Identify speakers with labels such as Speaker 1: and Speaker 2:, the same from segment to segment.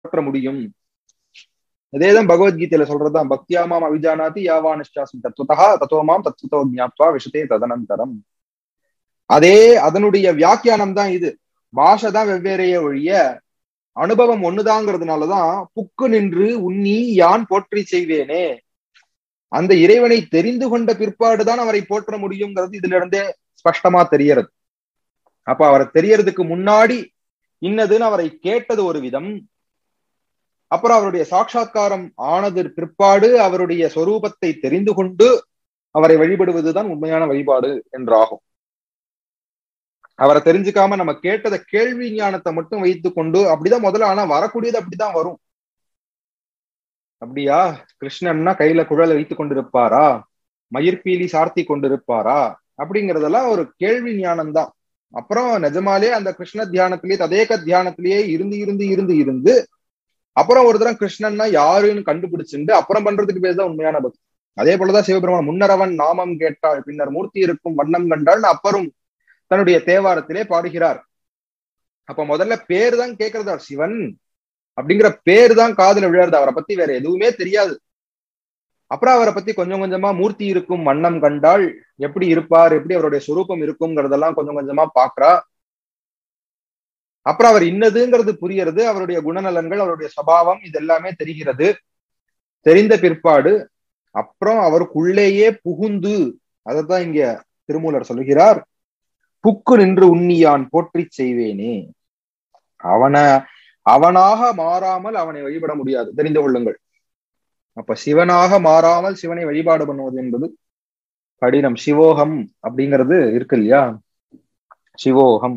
Speaker 1: போற்ற முடியும் அதேதான் பகவத்கீதையில சொல்றதுதான் பக்தியாமாம் அவிஜானாதி யாவானிஷ்டாசம் தத்துவதா தத்துவமாம் தத்துவத்தோ ஜாப்துவா விஷத்தே ததனந்தரம் அதே அதனுடைய வியாக்கியானம் தான் இது பாஷை தான் வெவ்வேறைய ஒழிய அனுபவம் ஒண்ணுதாங்கிறதுனாலதான் புக்கு நின்று உன்னி யான் போற்றி செய்வேனே அந்த இறைவனை தெரிந்து கொண்ட பிற்பாடுதான் அவரை போற்ற முடியுங்கிறது இதுல இருந்தே ஸ்பஷ்டமா தெரியறது அப்ப அவரை தெரியறதுக்கு முன்னாடி இன்னதுன்னு அவரை கேட்டது ஒரு விதம் அப்புறம் அவருடைய சாட்சா்காரம் ஆனது பிற்பாடு அவருடைய சொரூபத்தை தெரிந்து கொண்டு அவரை வழிபடுவதுதான் உண்மையான வழிபாடு என்றாகும் அவரை தெரிஞ்சுக்காம நம்ம கேட்டத கேள்வி ஞானத்தை மட்டும் வைத்துக் கொண்டு அப்படிதான் முதல்ல ஆனா வரக்கூடியது அப்படிதான் வரும் அப்படியா கிருஷ்ணன்னா கையில குழலை வைத்துக் கொண்டிருப்பாரா மயிர்பீலி சார்த்தி கொண்டிருப்பாரா அப்படிங்கறதெல்லாம் ஒரு கேள்வி ஞானம் தான் அப்புறம் நிஜமாலே அந்த கிருஷ்ண தியானத்திலேயே ததேக தியானத்திலேயே இருந்து இருந்து இருந்து இருந்து அப்புறம் ஒரு தரம் கிருஷ்ணன்னா யாருன்னு கண்டுபிடிச்சுண்டு அப்புறம் பண்றதுக்கு பேர் தான் உண்மையான பக்தி அதே போலதான் சிவபெருமான் முன்னரவன் நாமம் கேட்டாள் பின்னர் மூர்த்தி இருக்கும் வண்ணம் கண்டாள் அப்புறம் தன்னுடைய தேவாரத்திலே பாடுகிறார் அப்ப முதல்ல பேர் தான் கேட்கறதா சிவன் அப்படிங்கிற பேர் தான் காதுல விழறது அவரை பத்தி வேற எதுவுமே தெரியாது அப்புறம் அவரை பத்தி கொஞ்சம் கொஞ்சமா மூர்த்தி இருக்கும் வண்ணம் கண்டால் எப்படி இருப்பார் எப்படி அவருடைய சுரூபம் இருக்குங்கிறதெல்லாம் கொஞ்சம் கொஞ்சமா பாக்குறா அப்புறம் அவர் இன்னதுங்கிறது புரியறது அவருடைய குணநலன்கள் அவருடைய சபாவம் இது எல்லாமே தெரிகிறது தெரிந்த பிற்பாடு அப்புறம் அவருக்குள்ளேயே புகுந்து அதைத்தான் இங்க திருமூலர் சொல்லுகிறார் புக்கு நின்று உன்னியான் போற்றி செய்வேனே அவனை அவனாக மாறாமல் அவனை வழிபட முடியாது தெரிந்து கொள்ளுங்கள் அப்ப சிவனாக மாறாமல் சிவனை வழிபாடு பண்ணுவது என்பது கடினம் சிவோகம் அப்படிங்கிறது இருக்கு இல்லையா சிவோகம்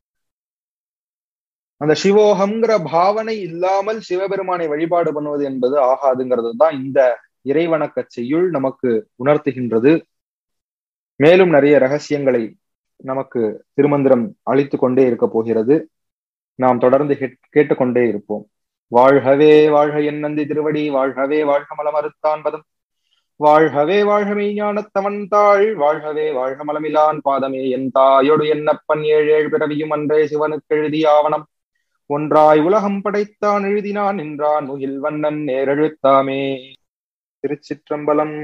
Speaker 1: அந்த சிவோகம்ங்கிற பாவனை இல்லாமல் சிவபெருமானை வழிபாடு பண்ணுவது என்பது ஆகாதுங்கிறது தான் இந்த இறைவணக்க செய்யுள் நமக்கு உணர்த்துகின்றது மேலும் நிறைய ரகசியங்களை நமக்கு திருமந்திரம் அளித்து கொண்டே இருக்க போகிறது நாம் தொடர்ந்து கேட்டுக்கொண்டே இருப்போம் வாழ்கவே வாழ்க என் நந்தி திருவடி வாழ்கவே வாழ்க மலமறுத்தான் பதம் வாழ்கவே வாழ்க மெய்ஞானத்தவன் தாள் வாழ்கவே வாழ்க மலமிலான் பாதமே என் தாயோடு என்னப்பன் ஏழு ஏழு பிறவியும் அன்றே சிவனுக்கு எழுதிய ஆவணம் ஒன்றாய் உலகம் படைத்தான் எழுதினான் நின்றான் முகில் வண்ணன் நேரெழுத்தாமே திருச்சிற்றம்பலம்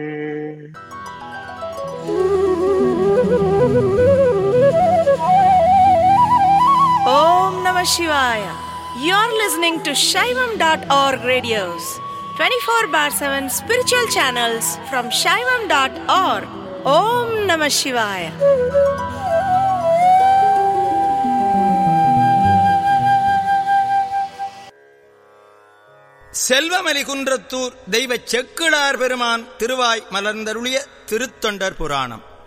Speaker 2: Om Namah Shivaya. You're listening to Shaivam.org radios, 24 bar 7 spiritual channels from Shaivam.org. Om Namah Shivaya.
Speaker 3: செல்வமலி Kundrathur தெய்வ செக்கிழார் பெருமான் திருவாய் மலர்ந்தருளிய திருத்தொண்டர் புராணம்